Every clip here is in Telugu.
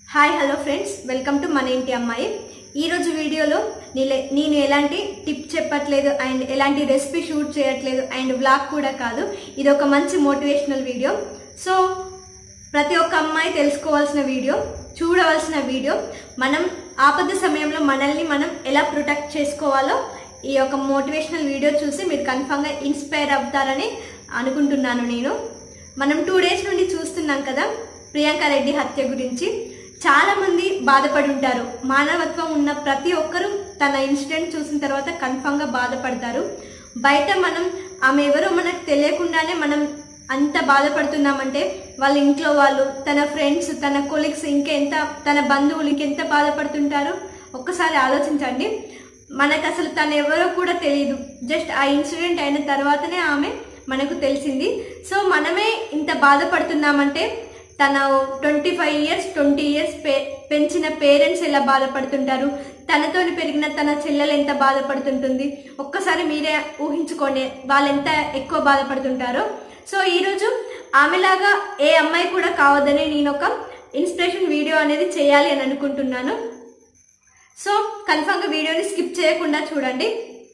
hi hello friends welcome to మన ఇంటి అమ్మాయి ఈరోజు వీడియోలో నీలే నేను ఎలాంటి టిప్ చెప్పట్లేదు అండ్ ఎలాంటి రెసిపీ షూట్ చేయట్లేదు అండ్ వ్లాగ్ కూడా కాదు ఇది ఒక మంచి మోటివేషనల్ వీడియో సో ప్రతి ఒక్క అమ్మాయి తెలుసుకోవాల్సిన వీడియో చూడవలసిన వీడియో మనం ఆపద సమయంలో మనల్ని మనం ఎలా ప్రొటెక్ట్ చేసుకోవాలో ఈ యొక్క మోటివేషనల్ వీడియో చూసి మీరు కన్ఫామ్గా ఇన్స్పైర్ అవుతారని అనుకుంటున్నాను నేను మనం టూ డేస్ నుండి చూస్తున్నాం కదా ప్రియాంక రెడ్డి హత్య గురించి చాలా మంది బాధపడి ఉంటారు మానవత్వం ఉన్న ప్రతి ఒక్కరూ తన ఇన్సిడెంట్ చూసిన తర్వాత కన్ఫామ్గా బాధపడతారు బయట మనం ఆమె ఎవరో మనకు తెలియకుండానే మనం అంత బాధపడుతున్నామంటే వాళ్ళ ఇంట్లో వాళ్ళు తన ఫ్రెండ్స్ తన కొలీగ్స్ ఇంకెంత తన బంధువులు ఇంకెంత బాధపడుతుంటారో ఒక్కసారి ఆలోచించండి మనకు అసలు తను ఎవరో కూడా తెలియదు జస్ట్ ఆ ఇన్సిడెంట్ అయిన తర్వాతనే ఆమె మనకు తెలిసింది సో మనమే ఇంత బాధపడుతున్నామంటే తన twenty five years twenty years పే పెంచిన పేరెంట్స్ ఎలా బాధపడుతుంటారు తనతోని పెరిగిన తన చెల్లెలు ఎంత బాధపడుతుంటుంది ఒక్కసారి మీరే ఊహించుకోండి వాళ్ళు ఎంత ఎక్కువ బాధపడుతుంటారో సో ఈరోజు ఆమెలాగా ఏ అమ్మాయి కూడా కావద్దని నేను ఒక ఇన్స్పిరేషన్ వీడియో అనేది చేయాలి అని అనుకుంటున్నాను సో కన్ఫామ్గా వీడియోని స్కిప్ చేయకుండా చూడండి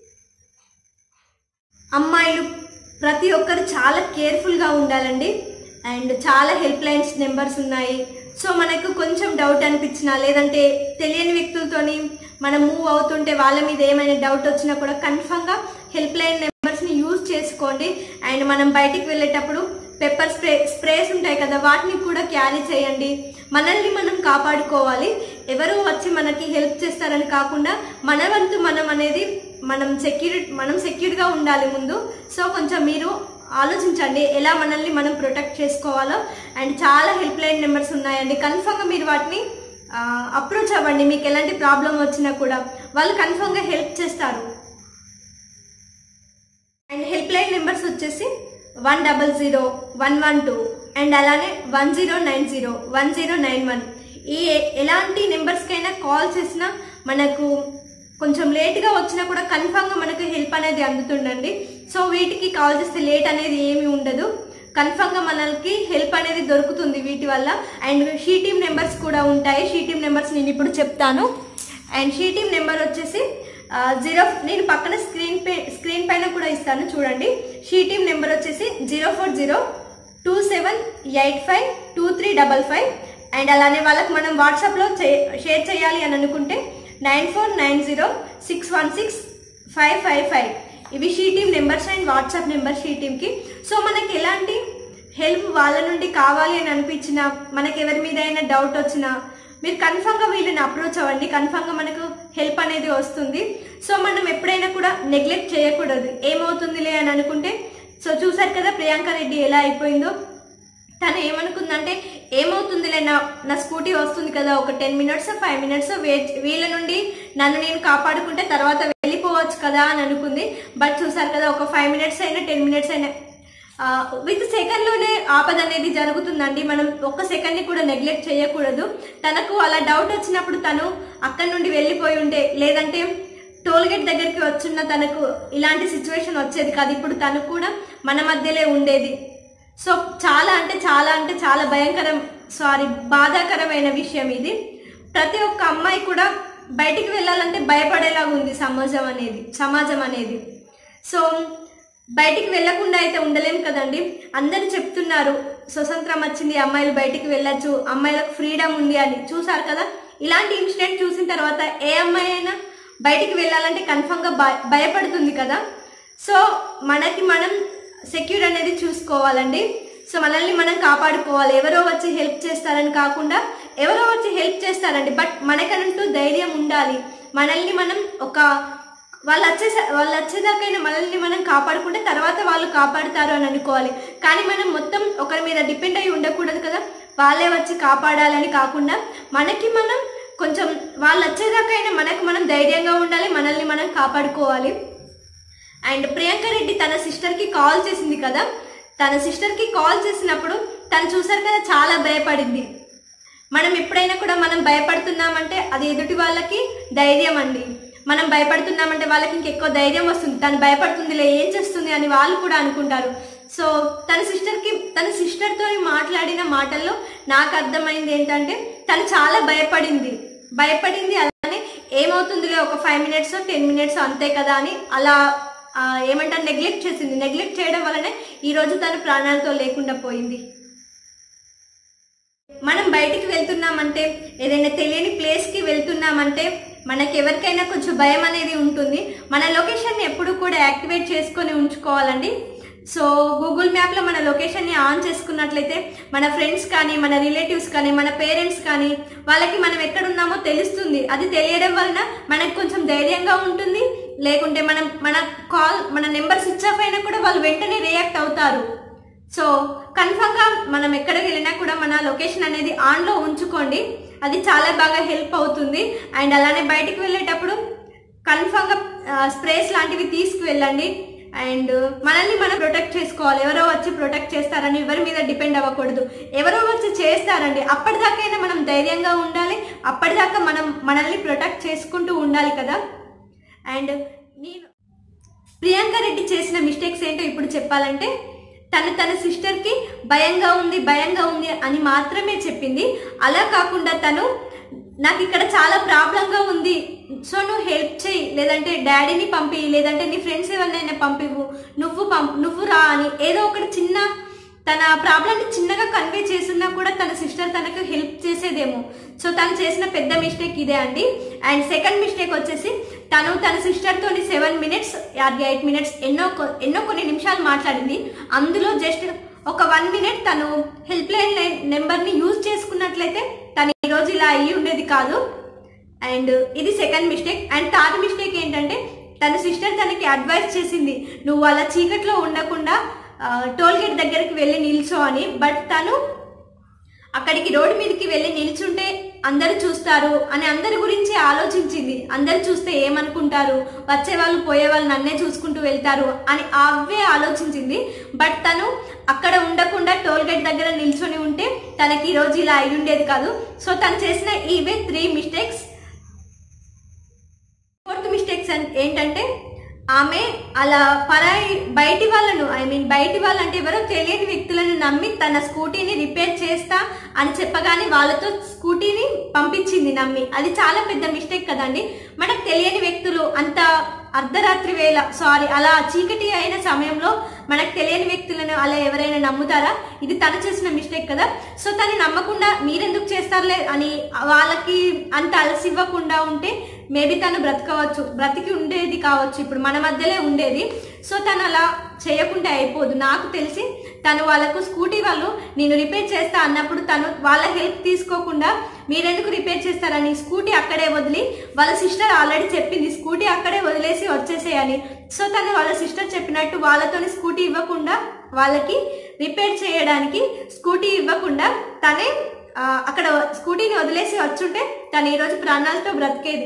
అమ్మాయిలు ప్రతి ఒక్కరు చాలా కేర్ఫుల్గా ఉండాలండి అండ్ చాలా హెల్ప్ లైన్స్ నెంబర్స్ ఉన్నాయి సో మనకు కొంచెం డౌట్ అనిపించినా లేదంటే తెలియని వ్యక్తులతోని మనం మూవ్ అవుతుంటే వాళ్ళ మీద ఏమైనా డౌట్ వచ్చినా కూడా కన్ఫామ్గా హెల్ప్ లైన్ నెంబర్స్ని యూజ్ చేసుకోండి అండ్ మనం బయటికి వెళ్ళేటప్పుడు పెప్పర్ స్ప్రే స్ప్రేస్ ఉంటాయి కదా వాటిని కూడా క్యారీ చేయండి మనల్ని మనం కాపాడుకోవాలి ఎవరు వచ్చి మనకి హెల్ప్ చేస్తారని కాకుండా మన వంతు మనం అనేది మనం సెక్యూర్ మనం సెక్యూర్గా ఉండాలి ముందు సో కొంచెం మీరు ఆలోచించండి ఎలా మనల్ని మనం ప్రొటెక్ట్ చేసుకోవాలో అండ్ చాలా హెల్ప్ లైన్ నెంబర్స్ ఉన్నాయండి కన్ఫామ్గా మీరు వాటిని అప్రోచ్ అవ్వండి మీకు ఎలాంటి ప్రాబ్లం వచ్చినా కూడా వాళ్ళు కన్ఫామ్గా హెల్ప్ చేస్తారు అండ్ హెల్ప్ లైన్ నెంబర్స్ వచ్చేసి one double zero one one two and అలానే one zero nine zero one zero nine one ఈ ఎలాంటి నెంబర్స్కైనా కాల్ చేసినా మనకు కొంచెం లేట్గా వచ్చినా కూడా కన్ఫామ్గా మనకు హెల్ప్ అనేది అందుతుండండి సో వీటికి కాల్ చేస్తే లేట్ అనేది ఏమీ ఉండదు కన్ఫామ్గా మనకి హెల్ప్ అనేది దొరుకుతుంది వీటి వల్ల అండ్ షీ టీమ్ నెంబర్స్ కూడా ఉంటాయి షీ టీమ్ నెంబర్స్ నేను ఇప్పుడు చెప్తాను అండ్ షీ టీమ్ నెంబర్ వచ్చేసి జీరో నేను పక్కన స్క్రీన్ పే స్క్రీన్ పైన కూడా ఇస్తాను చూడండి షీ టీమ్ నెంబర్ వచ్చేసి zero four zero two seven eight five two three double five and అలానే వాళ్ళకి మనం వాట్సాప్లో షేర్ చేయాలి అని అనుకుంటే nine four nine zero six one six five five five ఇవి she team numbers and WhatsApp number she టీమ్కి సో మనకి ఎలాంటి హెల్ప్ వాళ్ళ నుండి కావాలి అని అనిపించినా మనకి ఎవరి మీద అయినా డౌట్ వచ్చినా మీరు కన్ఫామ్గా వీళ్ళని అప్రోచ్ అవ్వండి కన్ఫామ్గా మనకు హెల్ప్ అనేది వస్తుంది సో మనం ఎప్పుడైనా కూడా నెగ్లెక్ట్ చేయకూడదు ఏమవుతుందిలే అని అనుకుంటే సో చూసారు కదా ప్రియాంక రెడ్డి ఎలా అయిపోయిందో తను ఏమనుకుందంటే ఏమవుతుందిలే నా నా స్కూటీ వస్తుంది కదా ఒక ten minutes five minutes wait వీళ్ళ నుండి నన్ను నేను కాపాడుకుంటే తర్వాత వెళ్ళిపోవచ్చు కదా అని అనుకుంది బట్ చూసారు కదా ఒక ఫైవ్ మినిట్స్ అయినా టెన్ మినిట్స్ అయినా విత్ సెకండ్లోనే ఆపద అనేది జరుగుతుందండి మనం ఒక్క సెకండ్ని కూడా నెగ్లెక్ట్ చేయకూడదు తనకు అలా డౌట్ వచ్చినప్పుడు తను అక్కడి నుండి వెళ్ళిపోయి ఉంటే లేదంటే టోల్గేట్ దగ్గరికి వచ్చున్న తనకు ఇలాంటి సిచ్యువేషన్ వచ్చేది కాదు ఇప్పుడు తను కూడా మన మధ్యలో ఉండేది సో చాలా అంటే చాలా అంటే చాలా భయంకరం సారీ బాధాకరమైన విషయం ఇది ప్రతి ఒక్క అమ్మాయి కూడా బయటికి వెళ్ళాలంటే భయపడేలాగా ఉంది సమాజం అనేది సమాజం అనేది సో బయటికి వెళ్లకుండా అయితే ఉండలేం కదండి అందరు చెప్తున్నారు స్వతంత్రం వచ్చింది అమ్మాయిలు బయటికి వెళ్ళొచ్చు అమ్మాయిలకు ఫ్రీడమ్ ఉంది అని చూసారు కదా ఇలాంటి ఇన్సిడెంట్ చూసిన తర్వాత ఏ అమ్మాయి అయినా బయటికి వెళ్ళాలంటే కన్ఫామ్గా భయపడుతుంది కదా సో మనకి మనం సెక్యూర్ అనేది చూసుకోవాలండి సో మనల్ని మనం కాపాడుకోవాలి ఎవరో వచ్చి హెల్ప్ చేస్తారని కాకుండా ఎవరో వచ్చి హెల్ప్ చేస్తారండి బట్ మనకంటూ ధైర్యం ఉండాలి మనల్ని మనం ఒక వాళ్ళు వచ్చే వాళ్ళు వచ్చేదాకైనా మనల్ని మనం కాపాడుకుంటే తర్వాత వాళ్ళు కాపాడుతారు అని అనుకోవాలి కానీ మనం మొత్తం ఒకరి మీద డిపెండ్ అయి ఉండకూడదు కదా వాళ్ళే వచ్చి కాపాడాలని కాకుండా మనకి మనం కొంచెం వాళ్ళు వచ్చేదాకైనా మనకు మనం ధైర్యంగా ఉండాలి మనల్ని మనం కాపాడుకోవాలి అండ్ ప్రియాంక రెడ్డి తన సిస్టర్కి కాల్ చేసింది కదా తన సిస్టర్కి కాల్ చేసినప్పుడు తను చూసారు కదా చాలా భయపడింది మనం ఎప్పుడైనా కూడా మనం భయపడుతున్నామంటే అది ఎదుటి వాళ్ళకి ధైర్యం అండి మనం భయపడుతున్నామంటే వాళ్ళకి ఇంకెక్కువ ధైర్యం వస్తుంది తను భయపడుతుందిలే ఏం చేస్తుంది అని వాళ్ళు కూడా అనుకుంటారు సో తన సిస్టర్కి తన సిస్టర్తో మాట్లాడిన మాటల్లో నాకు అర్థమైంది ఏంటంటే తను చాలా భయపడింది భయపడింది అలానే ఏమవుతుందిలే ఒక ఫైవ్ మినిట్స్ టెన్ మినిట్స్ అంతే కదా అని అలా ఆ, ఏమంటారు నెగ్లెక్ట్ చేసింది నెగ్లెక్ట్ చేయడం వల్లనే ఈరోజు తను ప్రాణాలతో లేకుండా పోయింది మనం బయటికి వెళ్తున్నామంటే ఏదైనా తెలియని ప్లేస్కి వెళ్తున్నామంటే మనకి ఎవరికైనా కొంచెం భయం అనేది ఉంటుంది మన లొకేషన్ని ఎప్పుడు కూడా యాక్టివేట్ చేసుకొని ఉంచుకోవాలండి సో గూగుల్ మ్యాప్లో మన లొకేషన్ని ఆన్ చేసుకున్నట్లయితే మన ఫ్రెండ్స్ కానీ మన రిలేటివ్స్ కానీ మన పేరెంట్స్ కానీ వాళ్ళకి మనం ఎక్కడున్నామో తెలుస్తుంది అది తెలియడం వలన మనకు కొంచెం ధైర్యంగా ఉంటుంది లేకుంటే మనం మన కాల్ మన నెంబర్ స్విచ్ ఆఫ్ అయినా కూడా వాళ్ళు వెంటనే రియాక్ట్ అవుతారు సో కన్ఫర్మ్ గా మనం ఎక్కడికి వెళ్ళినా కూడా మన లొకేషన్ అనేది ఆన్ లో ఉంచుకోండి అది చాలా బాగా హెల్ప్ అవుతుంది అండ్ అలానే బయటికి వెళ్ళేటప్పుడు కన్ఫర్మ్ గా స్ప్రేస్ లాంటివి తీసుకువెళ్ళండి అండ్ మనల్ని మనం ప్రొటెక్ట్ చేసుకోవాలి ఎవరో వచ్చి ప్రొటెక్ట్ చేస్తారని ఎవరి మీద డిపెండ్ అవ్వకూడదు ఎవరో వచ్చి చేస్తారండి అప్పటిదాకైనా మనం ధైర్యంగా ఉండాలి అప్పటిదాకా మనం మనల్ని ప్రొటెక్ట్ చేసుకుంటూ ఉండాలి కదా అండ్ నేను ప్రియాంక రెడ్డి చేసిన మిస్టేక్స్ ఏంటో ఇప్పుడు చెప్పాలంటే తను తన సిస్టర్కి భయంగా ఉంది భయంగా ఉంది అని మాత్రమే చెప్పింది అలా కాకుండా తను నాకు ఇక్కడ చాలా ప్రాబ్లంగా ఉంది సో నువ్వు హెల్ప్ చేయి లేదంటే డాడీని పంపి లేదంటే నీ ఫ్రెండ్స్ ఎవరినైనా పంపివు నువ్వు పంప్ నువ్వు రా అని ఏదో ఒకటి చిన్న తన ప్రాబ్లమ్ని చిన్నగా కన్వే చేసినా కూడా తన సిస్టర్ తనకు హెల్ప్ చేసేదేమో సో తను చేసిన పెద్ద మిస్టేక్ ఇదే అండి అండ్ సెకండ్ మిస్టేక్ వచ్చేసి తను తన సిస్టర్తో సెవెన్ మినిట్స్ ఎయిట్ మినిట్స్ ఎన్నో కొ- ఎన్నో కొన్ని నిమిషాలు మాట్లాడింది అందులో జస్ట్ ఒక వన్ మినిట్ తను హెల్ప్ లైన్ నెంబర్ని యూజ్ చేసుకున్నట్లయితే తను ఈరోజు ఇలా అయ్యి ఉండేది కాదు అండ్ ఇది second mistake and third mistake ఏంటంటే తన సిస్టర్ తనకి అడ్వైస్ చేసింది నువ్వు అలా చీకట్లో ఉండకుండా టోల్ గేట్ దగ్గరికి వెళ్ళి నిల్చో అని బట్ తను అక్కడికి రోడ్డు మీదకి వెళ్ళి నిల్చుంటే అందరు చూస్తారు అని అందరి గురించి ఆలోచించింది అందరు చూస్తే ఏమనుకుంటారు వచ్చే వాళ్ళు పోయే వాళ్ళు నన్నే చూసుకుంటూ వెళ్తారు అని అవే ఆలోచించింది బట్ తను అక్కడ ఉండకుండా టోల్ గేట్ దగ్గర నిల్చొని ఉంటే తనకి ఈ రోజు ఇలా అయి ఉండేది కాదు సో తను చేసిన ఇవే త్రీ మిస్టేక్స్ ఫోర్త్ మిస్టేక్స్ ఏంటంటే ఆమె అలా పరాయి బయటి వాళ్ళను ఐ మీన్ బయటి వాళ్ళంటే ఎవరో తెలియని వ్యక్తులను నమ్మి తన స్కూటీని రిపేర్ చేస్తా అని చెప్పగానే వాళ్ళతో స్కూటీని పంపించింది నమ్మి అది చాలా పెద్ద మిస్టేక్ కదండి మనకు తెలియని వ్యక్తులు అంత అర్ధరాత్రి వేళ సారీ అలా చీకటి అయిన సమయంలో మనకు తెలియని వ్యక్తులను అలా ఎవరైనా నమ్ముతారా ఇది తను చేసిన మిస్టేక్ కదా సో తను నమ్మకుండా మీరెందుకు చేస్తారులే అని వాళ్ళకి అంత అలసి ఇవ్వకుండా ఉంటే మేబీ తను బ్రతకవచ్చు బ్రతికి ఉండేది కావచ్చు ఇప్పుడు మన మధ్యలో ఉండేది సో తను అలా చేయకుండా అయిపోదు నాకు తెలిసి తను వాళ్ళకు స్కూటీ వాళ్ళు నేను రిపేర్ చేస్తా అన్నప్పుడు తను వాళ్ళ హెల్ప్ తీసుకోకుండా మీరెందుకు రిపేర్ చేస్తారని స్కూటీ అక్కడే వదిలి వాళ్ళ సిస్టర్ ఆల్రెడీ చెప్పింది స్కూటీ అక్కడే వదిలేసి వచ్చేసేయని సో తను వాళ్ళ సిస్టర్ చెప్పినట్టు వాళ్ళతోని స్కూటీ ఇవ్వకుండా వాళ్ళకి రిపేర్ చేయడానికి స్కూటీ ఇవ్వకుండా తనే ఆ, అక్కడ స్కూటీని వదిలేసి వచ్చుంటే తను ఈరోజు ప్రాణాలతో బ్రతికేది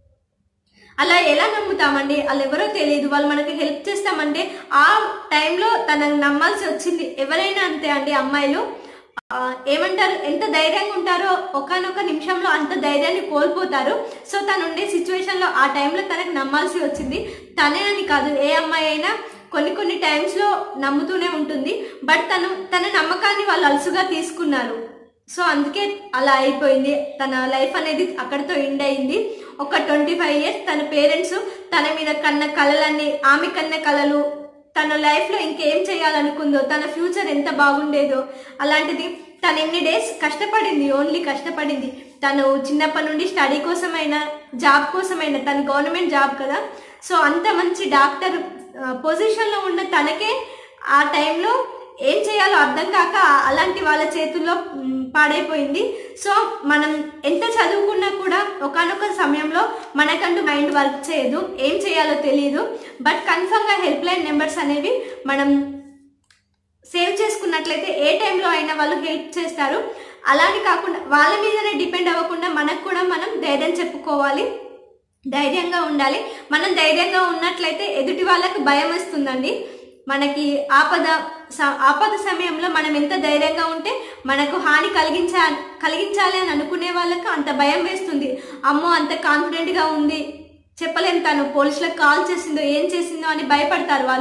అలా ఎలా నమ్ముతామండి వాళ్ళు ఎవరో తెలియదు వాళ్ళు మనకి హెల్ప్ చేస్తామంటే ఆ టైంలో తనకు నమ్మాల్సి వచ్చింది ఎవరైనా అంతే అండి అమ్మాయిలు ఆ, ఏమంటారు ఎంత ధైర్యంగా ఉంటారో ఒకనొక నిమిషంలో అంత ధైర్యాన్ని కోల్పోతారు సో తను ఉండే సిచ్యువేషన్లో ఆ టైంలో తనకు నమ్మాల్సి వచ్చింది తనే అని కాదు ఏ అమ్మాయి అయినా కొన్ని కొన్ని టైమ్స్లో నమ్ముతూనే ఉంటుంది బట్ తను తన నమ్మకాన్ని వాళ్ళు అలసుగా తీసుకున్నారు సో అందుకే అలా అయిపోయింది తన లైఫ్ అనేది అక్కడితో ఎండ్ అయింది ఒక ట్వంటీ ఫైవ్ ఇయర్స్ తన పేరెంట్స్ తన మీద కన్న కలలన్నీ ఆమె కన్న కలలు తన లైఫ్లో ఇంకేం చేయాలనుకుందో తన ఫ్యూచర్ ఎంత బాగుండేదో అలాంటిది తను ఎన్ని డేస్ కష్టపడింది ఓన్లీ కష్టపడింది తను చిన్నప్పటి నుండి స్టడీ కోసమైనా జాబ్ కోసమైనా తను గవర్నమెంట్ జాబ్ కదా సో అంత మంచి డాక్టర్ పొజిషన్లో ఉన్న తనకే ఆ టైంలో ఏం చేయాలో అర్థం కాక అలాంటి వాళ్ళ చేతుల్లో మ్, పాడైపోయింది సో మనం ఎంత చదువుకున్నా కూడా ఒకానొక సమయంలో మనకంటూ మైండ్ వర్క్ చేయదు ఏం చేయాలో తెలియదు బట్ కన్ఫర్మ్గా హెల్ప్ లైన్ నెంబర్స్ అనేవి మనం సేవ్ చేసుకున్నట్లయితే ఏ టైంలో అయినా వాళ్ళు హెల్ప్ చేస్తారు అలానే కాకుండా వాళ్ళ మీదనే డిపెండ్ అవ్వకుండా మనకు కూడా మనం ధైర్యం చెప్పుకోవాలి ధైర్యంగా ఉండాలి మనం ధైర్యంగా ఉన్నట్లయితే ఎదుటి వాళ్ళకు భయం వస్తుందండి మనకి ఆపద స- ఆపద సమయంలో మనం ఎంత ధైర్యంగా ఉంటే మనకు హాని కలిగించా కలిగించాలి అని అనుకునే వాళ్ళకు అంత భయం వేస్తుంది అమ్మో అంత కాన్ఫిడెంట్గా ఉంది చెప్పలేం తను పోలీసులకు కాల్ చేసిందో ఏం చేసిందో అని భయపడతారు వాళ్ళు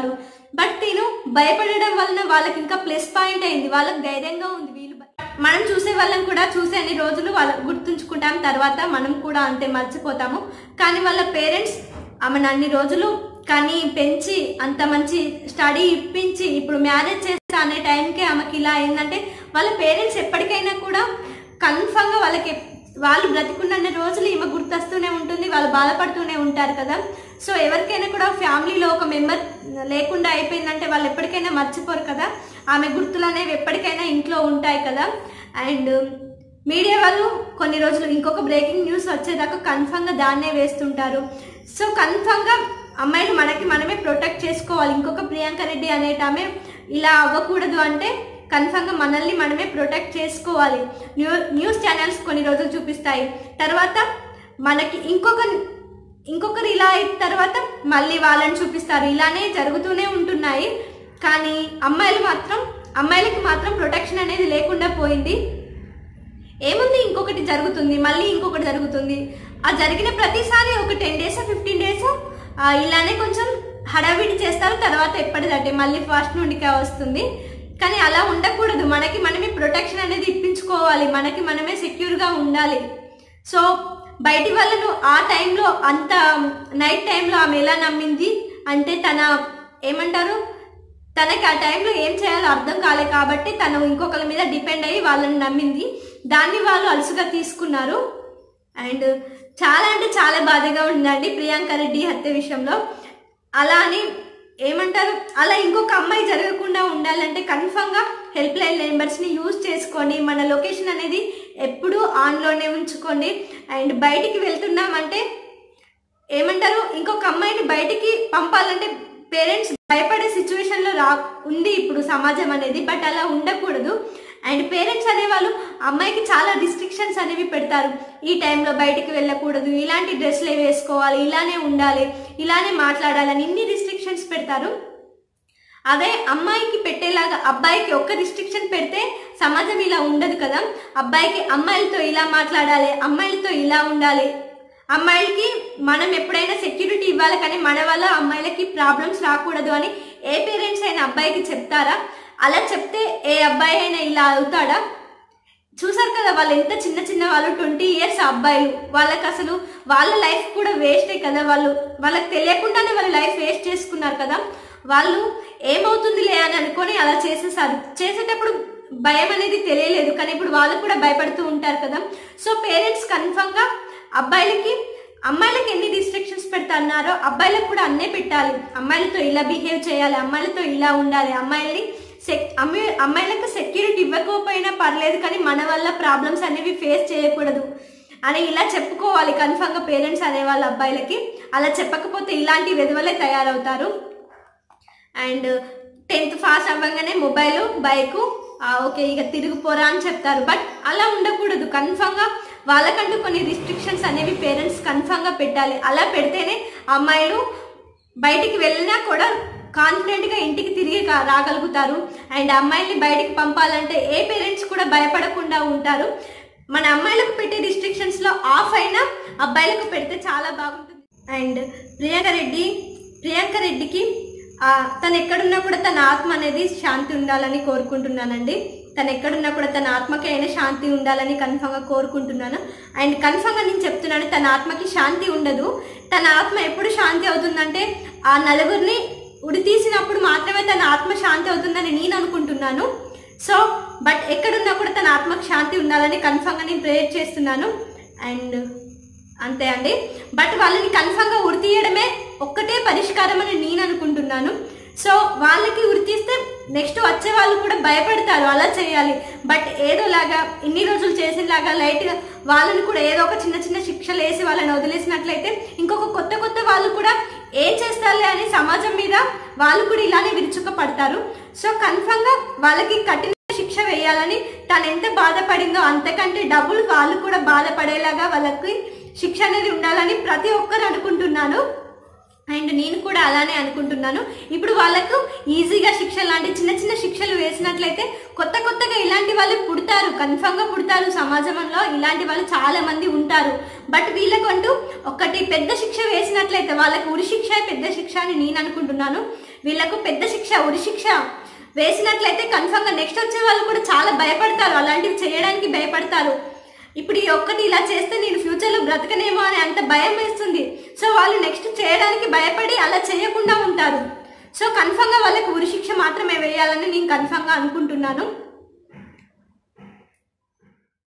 బట్ తిను భయపడడం వలన వాళ్ళకి ఇంకా ప్లస్ పాయింట్ అయింది వాళ్ళకి ధైర్యంగా ఉంది వీళ్ళు భయ- మనం చూసే వాళ్ళం కూడా చూసే అన్ని రోజులు వాళ్ళ గుర్తుంచుకుంటాం తర్వాత మనం కూడా అంతే మర్చిపోతాము కానీ వాళ్ళ పేరెంట్స్ ఆమెను అన్ని రోజులు కానీ పెంచి అంత మంచి స్టడీ ఇప్పించి ఇప్పుడు మ్యారేజ్ చేస్తా అనే టైంకి ఆమెకి ఇలా అయిందంటే వాళ్ళ పేరెంట్స్ ఎప్పటికైనా కూడా కన్ఫామ్గా వాళ్ళకి వాళ్ళు బ్రతికున్న రోజులు ఈమె గుర్తొస్తూనే ఉంటుంది వాళ్ళు బాధపడుతూనే ఉంటారు కదా సో ఎవరికైనా కూడా ఫ్యామిలీలో ఒక మెంబర్ లేకుండా అయిపోయిందంటే వాళ్ళు ఎప్పటికైనా మర్చిపోరు కదా ఆమె గుర్తులు అనేవి ఎప్పటికైనా ఇంట్లో ఉంటాయి కదా అండ్ మీడియా వాళ్ళు కొన్ని రోజులు ఇంకొక బ్రేకింగ్ న్యూస్ వచ్చేదాకా కన్ఫామ్గా దాన్నే వేస్తుంటారు సో కన్ఫామ్గా అమ్మాయిలు మనకి మనమే ప్రొటెక్ట్ చేసుకోవాలి ఇంకొక ప్రియాంక రెడ్డి అనేటామె ఇలా అవ్వకూడదు అంటే కన్ఫామ్గా మనల్ని మనమే ప్రొటెక్ట్ చేసుకోవాలి న్యూ న్యూస్ ఛానల్స్ కొన్ని రోజులు చూపిస్తాయి తర్వాత మనకి ఇంకొక ఇంకొకరు ఇలా అయిన తర్వాత మళ్ళీ వాళ్ళని చూపిస్తారు ఇలానే జరుగుతూనే ఉంటున్నాయి కానీ అమ్మాయిలు మాత్రం అమ్మాయిలకి మాత్రం ప్రొటెక్షన్ అనేది లేకుండా పోయింది ఏముంది ఇంకొకటి జరుగుతుంది మళ్ళీ ఇంకొకటి జరుగుతుంది ఆ జరిగిన ప్రతిసారి ఒక టెన్ డేస్ ఫిఫ్టీన్ డేస్ ఇలానే కొంచెం హడావిడి చేస్తారు తర్వాత ఎప్పటిదంటే మళ్ళీ ఫస్ట్ నుండికే వస్తుంది కానీ అలా ఉండకూడదు మనకి మనమే ప్రొటెక్షన్ అనేది ఇప్పించుకోవాలి మనకి మనమే సెక్యూర్గా ఉండాలి సో బయటి వాళ్ళను ఆ టైంలో అంత నైట్ టైంలో ఆమె ఎలా నమ్మింది అంటే తన ఏమంటారు తనకి ఆ టైంలో ఏం చేయాలో అర్థం కాలే కాబట్టి తను ఇంకొకరి మీద డిపెండ్ అయ్యి వాళ్ళని నమ్మింది దాన్ని వాళ్ళు అలసుగా తీసుకున్నారు అండ్ చాలా అంటే చాలా బాధగా ఉందండి ప్రియాంక రెడ్డి హత్య విషయంలో అలా అని ఏమంటారు అలా ఇంకొక అమ్మాయి జరగకుండా ఉండాలంటే కన్ఫామ్గా హెల్ప్ లైన్ నెంబర్స్ని యూజ్ చేసుకోండి మన లొకేషన్ అనేది ఎప్పుడూ ఆన్లోనే ఉంచుకోండి అండ్ బయటికి వెళ్తున్నామంటే ఏమంటారు ఇంకొక అమ్మాయిని బయటికి పంపాలంటే పేరెంట్స్ భయపడే సిచ్యువేషన్లో రా ఉంది ఇప్పుడు సమాజం అనేది బట్ అలా ఉండకూడదు అండ్ పేరెంట్స్ అనేవాళ్ళు అమ్మాయికి చాలా రిస్ట్రిక్షన్స్ అనేవి పెడతారు ఈ టైంలో బయటికి వెళ్ళకూడదు ఇలాంటి డ్రెస్లే వేసుకోవాలి ఇలానే ఉండాలి ఇలానే మాట్లాడాలని ఇన్ని రిస్ట్రిక్షన్స్ పెడతారు అదే అమ్మాయికి పెట్టేలాగా అబ్బాయికి ఒక్క రిస్ట్రిక్షన్ పెడితే సమాజం ఇలా ఉండదు కదా అబ్బాయికి అమ్మాయిలతో ఇలా మాట్లాడాలి అమ్మాయిలతో ఇలా ఉండాలి అమ్మాయిలకి మనం ఎప్పుడైనా సెక్యూరిటీ ఇవ్వాలి కానీ మన వల్ల అమ్మాయిలకి ప్రాబ్లమ్స్ రాకూడదు అని ఏ పేరెంట్స్ అయినా అబ్బాయికి చెప్తారా అలా చెప్తే ఏ అబ్బాయి అయినా ఇలా అవుతాడా చూసారు కదా వాళ్ళు ఎంత చిన్న చిన్న వాళ్ళు ట్వంటీ ఇయర్స్ అబ్బాయిలు వాళ్ళకి అసలు వాళ్ళ లైఫ్ కూడా వేస్టే కదా వాళ్ళు వాళ్ళకి తెలియకుండానే వాళ్ళ లైఫ్ వేస్ట్ చేసుకున్నారు కదా వాళ్ళు ఏమవుతుందిలే అని అనుకొని అలా చేసేసారు చేసేటప్పుడు భయం అనేది తెలియలేదు కానీ ఇప్పుడు వాళ్ళు కూడా భయపడుతూ ఉంటారు కదా సో పేరెంట్స్ కన్ఫర్మ్గా అబ్బాయిలకి అమ్మాయిలకి ఎన్ని రిస్ట్రిక్షన్స్ పెడతారో అబ్బాయిలకు కూడా అన్నే పెట్టాలి అమ్మాయిలతో ఇలా బిహేవ్ చేయాలి అమ్మాయిలతో ఇలా ఉండాలి అమ్మాయిల్ని సెక్ అమ్మాయి అమ్మాయిలకు సెక్యూరిటీ ఇవ్వకపోయినా పర్లేదు కానీ మన వల్ల ప్రాబ్లమ్స్ అనేవి ఫేస్ చేయకూడదు అని ఇలా చెప్పుకోవాలి కన్ఫామ్గా పేరెంట్స్ అనేవాళ్ళ అబ్బాయిలకి అలా చెప్పకపోతే ఇలాంటి వెధవలే తయారవుతారు అండ్ టెన్త్ పాస్ అవ్వగానే మొబైల్ బైక్ ఓకే ఇక తిరిగిపోరా అని చెప్తారు బట్ అలా ఉండకూడదు కన్ఫామ్గా వాళ్ళకంటూ కొన్ని రిస్ట్రిక్షన్స్ అనేవి పేరెంట్స్ కన్ఫామ్గా పెట్టాలి అలా పెడితేనే అమ్మాయిలు బయటికి వెళ్ళినా కూడా కాన్ఫిడెంట్గా ఇంటికి తిరిగి కా- రాగలుగుతారు అండ్ అమ్మాయిల్ని బయటికి పంపాలంటే ఏ పేరెంట్స్ కూడా భయపడకుండా ఉంటారు మన అమ్మాయిలకు పెట్టే రిస్ట్రిక్షన్స్లో ఆఫ్ అయినా అబ్బాయిలకు పెడితే చాలా బాగుంటుంది అండ్ ప్రియాంక రెడ్డి ప్రియాంక రెడ్డికి ఆ, తను ఎక్కడున్నా కూడా తన ఆత్మ అనేది శాంతి ఉండాలని కోరుకుంటున్నానండి తను ఎక్కడున్నా కూడా తన ఆత్మకి అయినా శాంతి ఉండాలని కన్ఫామ్గా కోరుకుంటున్నాను అండ్ కన్ఫామ్గా నేను చెప్తున్నాను తన ఆత్మకి శాంతి ఉండదు తన ఆత్మ ఎప్పుడు శాంతి అవుతుందంటే ఆ నలుగురిని ఉడి తీసినప్పుడు మాత్రమే తన ఆత్మ శాంతి అవుతుందని నేను అనుకుంటున్నాను సో బట్ ఎక్కడున్నా కూడా తన ఆత్మకు శాంతి ఉండాలని కన్ఫామ్గా నేను ప్రేయర్ చేస్తున్నాను అండ్ అంతే అండి బట్ వాళ్ళని కన్ఫామ్గా ఉరి తీయడమే ఒక్కటే పరిష్కారం అని నేను అనుకుంటున్నాను సో వాళ్ళకి ఉరి తీస్తే నెక్స్ట్ వచ్చే వాళ్ళు కూడా భయపడతారు అలా చేయాలి బట్ ఏదోలాగా ఇన్ని రోజులు చేసేలాగా లైట్గా వాళ్ళని కూడా ఏదో ఒక చిన్న చిన్న శిక్షలు వేసి వాళ్ళని వదిలేసినట్లయితే ఇంకొక కొత్త కొత్త వాళ్ళు కూడా ఏం చేస్తారులే అని సమాజం మీద వాళ్ళు కూడా ఇలానే విరుచుక పడతారు సో కన్ఫామ్గా వాళ్ళకి కఠిన శిక్ష వేయాలని తను ఎంత బాధపడిందో అంతకంటే డబ్బులు వాళ్ళు కూడా బాధపడేలాగా వాళ్ళకి శిక్ష అనేది ఉండాలని ప్రతి ఒక్కరు అనుకుంటున్నాను అండ్ నేను కూడా అలానే అనుకుంటున్నాను ఇప్పుడు వాళ్ళకు ఈజీగా శిక్ష లాంటి చిన్న చిన్న శిక్షలు వేసినట్లయితే కొత్త కొత్తగా ఇలాంటి వాళ్ళు పుడతారు కన్ఫామ్గా పుడతారు సమాజంలో ఇలాంటి వాళ్ళు చాలా మంది ఉంటారు బట్ వీళ్ళకంటూ ఒకటి పెద్ద శిక్ష వేసినట్లయితే వాళ్ళకి ఉరి శిక్ష పెద్ద శిక్ష అని నేను అనుకుంటున్నాను వీళ్ళకు పెద్ద శిక్ష ఉరి శిక్ష వేసినట్లయితే కన్ఫర్మ్గా నెక్స్ట్ వచ్చే వాళ్ళు కూడా చాలా భయపడతారు అలాంటివి చేయడానికి భయపడతారు ఇప్పుడు ఈ ఒక్కటి ఇలా చేస్తే నేను ఫ్యూచర్లో బ్రతకనేమో అని అంత భయం వేస్తుంది సో వాళ్ళు నెక్స్ట్ చేయడానికి భయపడి అలా చేయకుండా ఉంటారు సో కన్ఫర్మ్గా వాళ్ళకి ఉరి శిక్ష మాత్రమే వేయాలని నేను కన్ఫర్మ్గా అనుకుంటున్నాను